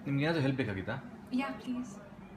ನಿಮ್ಗೆ ಏನಾದರೂ ಹೆಲ್ಪ್ ಬೇಕಾಗಿತ್ತಾ ಯಾ ಪ್ಲೀಸ್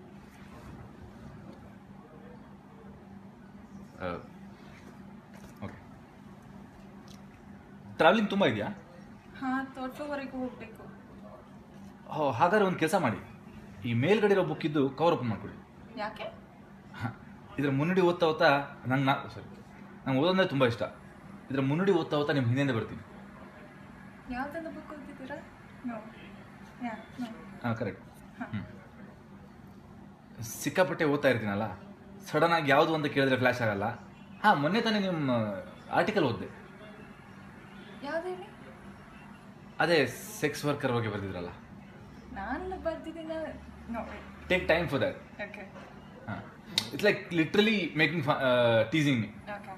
ಓಕೆ ಟ್ರಾವೆಲಿಂಗ್ ತುಂಬ ಇದೆಯಾ ಹಾಂ ತೋಟವರೆಗೂ ಹೋಗಬೇಕು ಹೋ ಹಾಗಾದ್ರೆ ಒಂದು ಕೆಲಸ ಮಾಡಿ ಈ ಮೇಲ್ಗಡೆ ಇರೋ ಬುಕ್ ಇದ್ದು ಕವರ್ ಓಪನ್ ಮಾಡ್ಕೊಳ್ಳಿ ಯಾಕೆ ಹ, ಇದ್ರ ಮುನ್ನುಡಿ ಓದ್ತಾ ಓದ್ತಾ ನಂಗೆ ನಾ ಸಾರಿ ನಂಗೆ ಓದೋದಂದ್ರೆ ತುಂಬ ಇಷ್ಟ ಇದ್ರ ಮುನ್ನುಡಿ ಓದ್ತಾ ಓದ್ತಾ ನಿಮ್ಮ ಹಿಂದೆ ಬರ್ತೀನಿ ಯಾವುದೆಲ್ಲ ಬುಕ್ ಓದಿದ್ದೀರಾ ನೋ ಯಾ ನೋ ಹಾಂ ಕರೆಕ್ಟ್ ಹಾ. ಹ್ಞೂ ಸಿಕ್ಕಾಪಟ್ಟೆ ಓದ್ತಾ ಇರ್ತೀನಲ್ಲ ಸಡನ್ ಆಗಿ ಯಾವುದು ಅಂತ ಕೇಳಿದ್ರೆ ಫ್ಲ್ಯಾಶ್ ಆಗಲ್ಲ ಹಾಂ ಮೊನ್ನೆ ತಾನೇ ನಿಮ್ಮ ಆರ್ಟಿಕಲ್ ಓದಿದೆ ಯಾವ್ದು ಹೇಳಿ ಅದೇ ಸೆಕ್ಸ್ ವರ್ಕರ್ ಬಗ್ಗೆ ಬರೆದಿದ್ರಲ್ಲ ನಾನು ಬರ್ದಿದ್ದೀನ no take time for that okay ಹಾಂ it's like literally making teasing me okay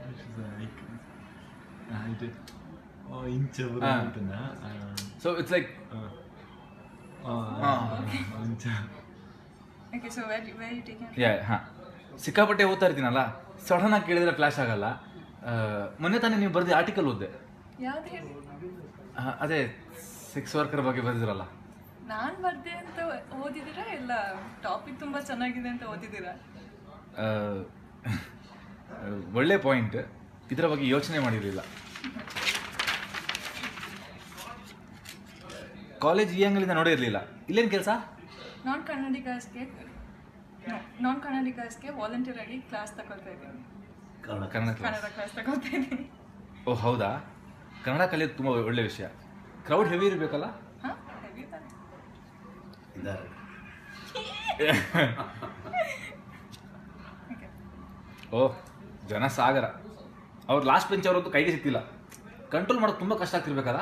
ಇದು ಇಂಚ ಹಾ. ಅಂತನ ಸೊ ಇಟ್ಸ್ ಲೈಕ್ ಇಂಚ okay so very very take yeah ಹಾಂ ಸಿಕ್ಕಾಪಟ್ಟೆ ಓದ್ತಾ ಇರ್ತೀನಲ್ಲ ಸಡನ್ ಆಗಿ ಕೇಳಿದ್ರೆ ಫ್ಲ್ಯಾಶ್ ಆಗಲ್ಲ ಆ, ಮೊನ್ನೆ ತಾನೇ ನೀವು ಬರೆದ ಆರ್ಟಿಕಲ್ ಓದಿದೆ ಯಾವ್ದು ಹೇಳಿ ಆ, ಅದೇ ಸೆಕ್ಸ್ ವರ್ಕರ್ ಬಗ್ಗೆ ಬರೆದಿರಲ್ಲ ನಾನು ಬರ್ದೆ ಅಂತ ಓದಿದ್ದೀರಾ ಇಲ್ಲ ಟಾಪಿಕ್ ತುಂಬ ಚೆನ್ನಾಗಿದೆ ಅಂತ ಓದಿದ್ದೀರಾ ಆ, ಒಳ್ಳೆ ಪಾಯಿಂಟ್ ಇದರ ಬಗ್ಗೆ ಯೋಚನೆ ಮಾಡಿರಲಿಲ್ಲ ಕಾಲೇಜ್ ಈ ಅಂಗಲಿಂದ ನೋಡಿರಲಿಲ್ಲ ಇಲ್ಲೇನು ಕೆಲಸ ನಾನ್ ಕನ್ನಡಿಗರ್ಸ್ಗೆ ನಾನ್ ಕನ್ನಡಿಗರ್ಸ್ಗೆ ವಾಲಂಟಿಯರ್ ಆಗಿ ಕ್ಲಾಸ್ ತಗೊಳ್ತಾ ಇದ್ದೀನಿ ಕನ್ನಡ ಕ್ಲಾಸ್ ಕನ್ನಡ ಕ್ಲಾಸ್ ತಗೊಳ್ತಾ ಇದ್ದೀನಿ ಓ ಹೌದಾ ಕನ್ನಡ ಕಲಿಯೋದು ತುಂಬ ಒಳ್ಳೆ ವಿಷಯ ಕ್ರೌಡ್ ಹೆವಿ ಇರಬೇಕಲ್ಲ ಹಾಂ ಹೆವಿ ತಾನೆ ಇದ್ದಾರೆ ಓಕೆ ಓ ಜನ ಸಾಗರ ಅವ್ರು ಲಾಸ್ಟ್ ಬೆಂಚ್ ಅವರದ್ದು ಕೈಗೆ ಸಿಕ್ತಿಲ್ಲ ಕಂಟ್ರೋಲ್ ಮಾಡೋದು ತುಂಬ ಕಷ್ಟ ಆಗ್ತಿರ್ಬೇಕಲ್ಲ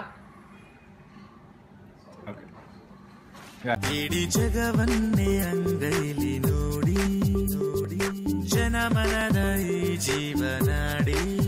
ಓಕೆ ಇಡೀ ಜಗವನ್ನೇ ಅಂಗೈಲಿ ನೋಡಿ ನೋಡಿ ಜನಮನದ ಈ ಜೀವನಾಡಿ